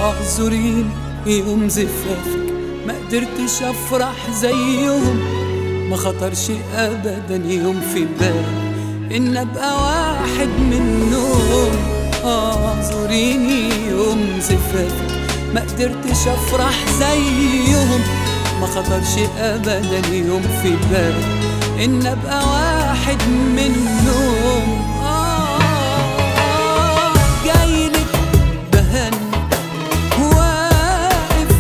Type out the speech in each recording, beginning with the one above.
اعذريني يوم زفافك ما قدرتش افرح زيهم ما خطرش ابدا يوم في بالي ان ابقى واحد منهم اعذريني يوم زفافك ما قدرتش افرح زيهم ما خطرش ابدا يوم في بالي ان ابقى واحد منهم آه جايلك بهني واقف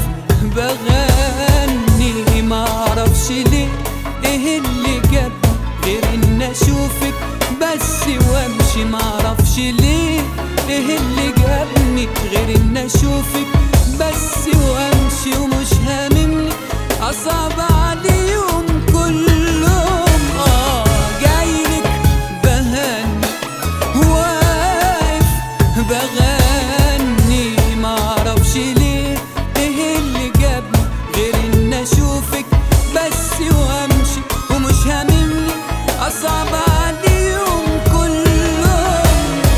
بغني معرفش ليه ايه اللي جاب غير ان اشوفك بس وامشي معرفش ليه ايه اللي جابني غير ان اشوفك بس وامشي ومش هاممني اصعب عليهم كلهم اه جايلك بهني واقف بغني معرفش ليه ايه اللي جابني غير ان اشوفك بس وامشي ومش هاممني اصعب عليهم كلهم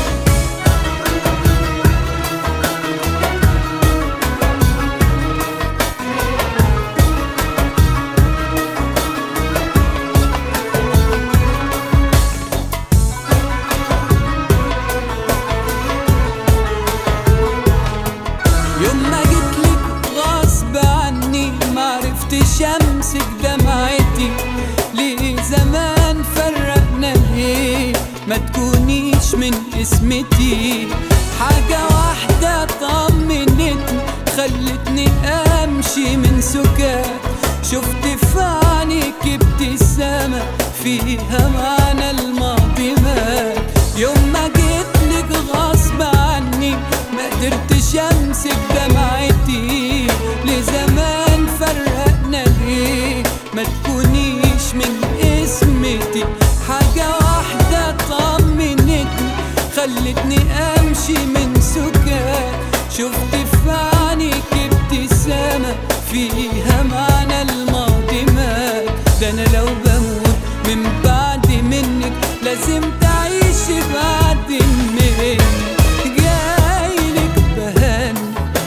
يوم ما جيتلك غصب عني معرفتش امسك دمعتي ليه زمان فرقنا ليه ما تكونيش من اسمتي حاجة واحدة طمنتني خلتني امشي من سكات شفت في عينيك ابتسامة فيها معنى الماضي مات يوم ما جيتلك غصب عني ما قدرتش امسك دمعتي لزمان فرقنا ليه ما تكونيش من اسمتي حاجة واحدة طمنتني خلتني امشي من سكات شفت في عينيك ابتسامة فيها معنى الماضي مات ده انا لو بموت من بعد منك لازم تعيش بعد منك جايلك بهني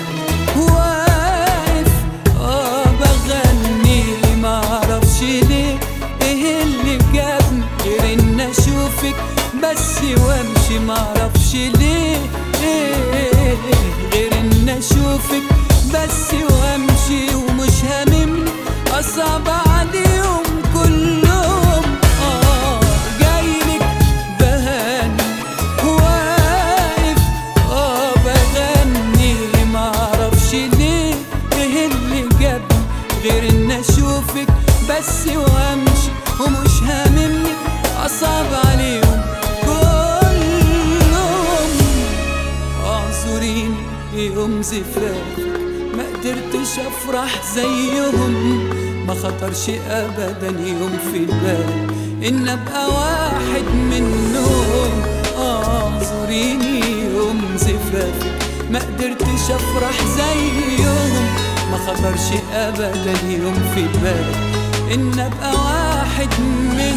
واقف اه بغني معرفش ليه ايه اللي جابني غير ان اشوفك بس وامشي معرفش ليه إيه غير ان اشوفك بس وامشي ومش هاممني اصعب عليهم كلهم اه جايلك بهني واقف اه بغني معرفش ليه ايه اللي جابني غير ان اشوفك بس وامشي ومش هاممني اصعب عليهم كلهم اعذريني يوم زفافك ما قدرتش افرح زيهم ما خطرش ابدا يوم في بالي ان ابقى واحد منهم اعذريني يوم زفافك ما قدرتش افرح زيهم ما خطرش ابدا يوم في بالي ان ابقى واحد منهم